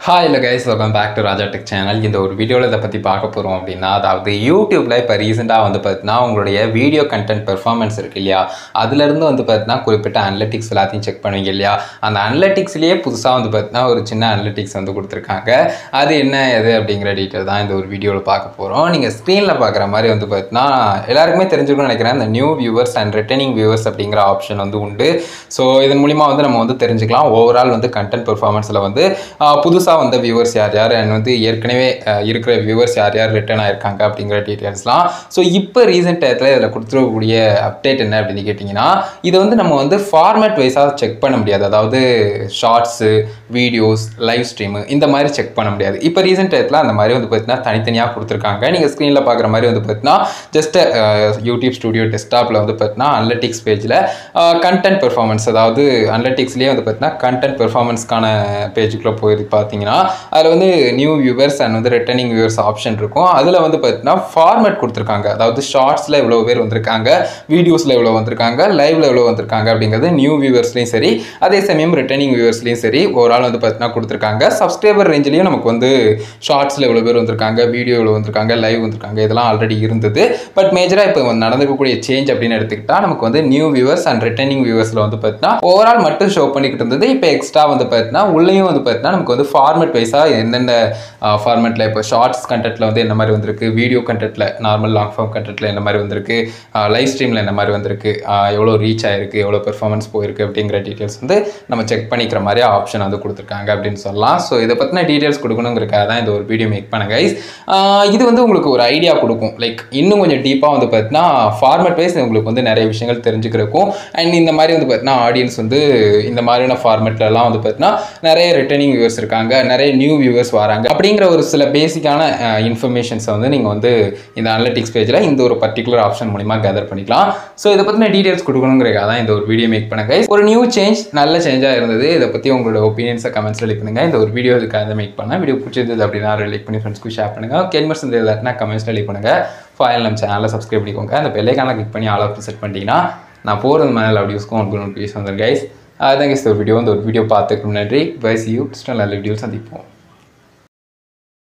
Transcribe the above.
Hi இல்லை guys welcome back to Raja tech channel இந்த ஒரு வீடியோவில் இதை பற்றி பார்க்க போகிறோம் அப்படின்னா அதாவது யூடியூப்பில் இப்போ ரீசெண்டாக வந்து பார்த்தீங்கன்னா உங்களுடைய வீடியோ கண்டென்ட் பெர்ஃபார்மன்ஸ் இருக்கு இல்லையா அதுலேருந்து வந்து பார்த்தீங்கன்னா குறிப்பிட்ட அனலிட்டிக்ஸ் எல்லாத்தையும் செக் பண்ணுவீங்க இல்லையா அந்த அனலிட்டிக்ஸ்லேயே புதுசாக வந்து பார்த்தீங்கன்னா ஒரு சின்ன அனலிட்டிக்ஸ் வந்து கொடுத்துருக்காங்க அது என்ன எது அப்படிங்கிற டீட்டெயில் தான் இந்த ஒரு வீடியோவில் பார்க்க போகிறோம் நீங்கள் ஸ்க்ரீனில் பார்க்குற மாதிரி வந்து பார்த்தீங்கன்னா எல்லாருக்குமே தெரிஞ்சுக்கணும்னு நினைக்கிறேன் இந்த new viewers and returning viewers அப்படிங்கிற ஆப்ஷன் வந்து உண்டு ஸோ இதன் மூலிமா வந்து நம்ம வந்து தெரிஞ்சுக்கலாம் ஓவரால் வந்து கண்டென்ட் பெர்ஃபார்மன்ஸில் வந்து புதுசாக வந்த வியூவர்ஸ் யார் யார் அண்ட் வந்து ஏற்கனவே அஹ், இருக்கிற வியூவர்ஸ் யார் யார் ரிட்டர்ன் ஆயிருக்காங்க அப்படிங்கிற டீட்டெயில்ஸ்லாம் ஸோ இப்போ ரீசெண்ட் டயத்தில் இதில் கொடுத்துருக்கக்கூடிய அப்டேட் என்ன அப்படின்னு கேட்டிங்கன்னா இதை வந்து நம்ம வந்து ஃபார்மேட் வைஸாக செக் பண்ண முடியாது அதாவது ஷார்ட்ஸு வீடியோஸ் லைவ் ஸ்ட்ரீமு இந்த மாதிரி செக் பண்ண முடியாது இப்போ ரீசெண்ட் டயத்தில் அந்த மாதிரி வந்து பார்த்தீங்கன்னா தனித்தனியாக கொடுத்துருக்காங்க நீங்கள் ஸ்க்ரீனில் பார்க்குற மாதிரி வந்து பார்த்தீங்கன்னா ஜஸ்ட் யூடியூப் ஸ்டுடியோ டெஸ்க்டாப்பில் வந்து பார்த்தீங்கன்னா அனலிட்டிக்ஸ் பேஜில் கண்டென்ட் பெர்ஃபார்மன்ஸ் அதாவது அனலிட்டிக்ஸ்லேயே வந்து பார்த்தீங்கன்னா கண்டென்ட் பெர்ஃபார்மன்ஸ்க்கான பேஜுக்குள்ளே போயிருக்கு பார்த்தீங்கன்னா அதில் வந்து நியூ வியூவர்ஸ் அண்ட் வந்து ரிட்டர்னிங் வியூவர்ஸ் ஆப்ஷன் இருக்கும் அதில் வந்து பார்த்தீங்கன்னா ஃபார்மேட் கொடுத்துருக்காங்க அதாவது ஷார்ட்ஸில் எவ்வளோ பேர் வந்திருக்காங்க வீடியோஸில் எவ்வளோ வந்திருக்காங்க லைவ்ல எவ்வளோ வந்திருக்காங்க அப்படிங்கிறது நியூ வியூவர்ஸ்லையும் சரி அதே சமயம் ரிட்டர்னிங் வியூவர்ஸ்லையும் சரி ஓவரால் வந்து பார்த்தீங்கன்னா கொடுத்துருக்காங்க சப்ஸ்கிரைபர் ரேஞ்சிலையும் நமக்கு வந்து ஷார்ட்ஸில் எவ்வளோ பேர் வந்திருக்காங்க வீடியோ எவ்வளோ வந்திருக்காங்க லைவ் வந்திருக்காங்க இதெல்லாம் ஆல்ரெடி இருந்தது பட் மேஜராக இப்போ வந்து நடந்திருக்கக்கூடிய சேஞ்ச் அப்படின்னு எடுத்துக்கிட்டா நமக்கு வந்து நியூ வியூவர்ஸ் அண்ட் ரிட்டர்னிங் வியூவர்ஸில் வந்து பார்த்தீங்கன்னா ஓவரால் மட்டும் ஷோ பண்ணிக்கிட்டு இருந்தது இப்போ எக்ஸ்ட்ரா வந்து பார்த்தீங்கன்னா உள்ளேயும் வந்து பார்த்தீங்கன்னா நமக்கு வந்து ஃபார்மேட் வைஸாக எந்தெந்த ஃபார்மேட்டில் இப்போ ஷார்ட்ஸ் கண்டென்ட்டில் வந்து என்ன மாதிரி வந்திருக்கு வீடியோ கண்டென்ட்டில் நார்மல் லாங் ஃபார்ம் கண்டென்ட்டில் என்ன மாதிரி வந்திருக்கு லைவ் ஸ்ட்ரீமில் என்ன மாதிரி வந்திருக்கு ஆஹ் எவ்வளோ ரீச் ஆயிருக்கு எவ்வளோ பெர்ஃபார்மன்ஸ் போயிருக்கு அப்படிங்கிற டீட்டெயில்ஸ் வந்து நம்ம செக் பண்ணிக்கிற மாதிரி ஆப்ஷன் வந்து கொடுத்துருக்காங்க அப்படின்னு சொல்லலாம் ஸோ இதை பற்றின டீட்டெயில்ஸ் கொடுக்கணுங்கிறக்காக தான் இந்த ஒரு வீடியோ மேக் பண்ண கைஸ் இது வந்து உங்களுக்கு ஒரு ஐடியா கொடுக்கும் லைக் இன்னும் கொஞ்சம் டீப்பாக வந்து பார்த்தீங்கன்னா ஃபார்மேட் வைஸ் உங்களுக்கு வந்து நிறைய விஷயங்கள் தெரிஞ்சுக்கிறக்கும் அண்ட் இந்த மாதிரி வந்து பார்த்தீங்கன்னா ஆடியன்ஸ் வந்து இந்த மாதிரியான ஃபார்மேட்லலாம் வந்து பார்த்தீங்கன்னா நிறைய ரிட்டர்னிங் வியூவர்ஸ் இருக்காங்க நிறைய நியூ வியூவர்ஸ் வராங்க அப்படிங்கிற ஒரு சில பேசிக்கான இன்ஃபர்மேஷன்ஸை வந்து நீங்கள் வந்து இந்த அனலிட்டிக்ஸ் பேஜில் இந்த ஒரு பர்டிகுலர் ஆப்ஷன் மூலிமா கேதர் பண்ணிக்கலாம் ஸோ இதை பற்றின டீட்டெயில்ஸ் கொடுக்கணுங்கிறக்காக தான் இந்த ஒரு வீடியோ மேக் பண்ண guys. ஒரு நியூ சேஞ்ச் நல்ல சேஞ்சாக இருந்தது இதை பற்றி உங்களோட ஒப்பீனியன்ஸை கமெண்ட்ஸில் லிக் பண்ணுங்க இந்த ஒரு வீடியோ இதுக்காக மேக் பண்ணேன் வீடியோ பிடிச்சிருந்தது அப்படின்னா லைக் பண்ணி ஃப்ரெண்ட்ஸ்க்கு ஷேர் பண்ணுங்கள் கேன்மர்ஸ் இந்த இல்லாட்டினா கமெண்ட்ஸில் லிக் பண்ணுங்கள் ஃபைனல் நம்ம சேனலில் சப்ஸ்கிரைப் பண்ணிக்கோங்க அந்த பெல்லைக்கான கிளிக் பண்ணி ஆல் ஆஃப் செட் பண்ணிட்டீங்கன்னா நான் போகிறது மேலே வீடியோஸ்க்கும் உங்களுக்கு நோட்டிஃபிகேஷன் வந்துரு கைஸ் அதான் guys இந்த ஒரு வீடியோ இந்த ஒரு வீடியோ பார்த்துக்கு நன்றி பை சி யூ நல்ல வீடியோ சந்திப்போம்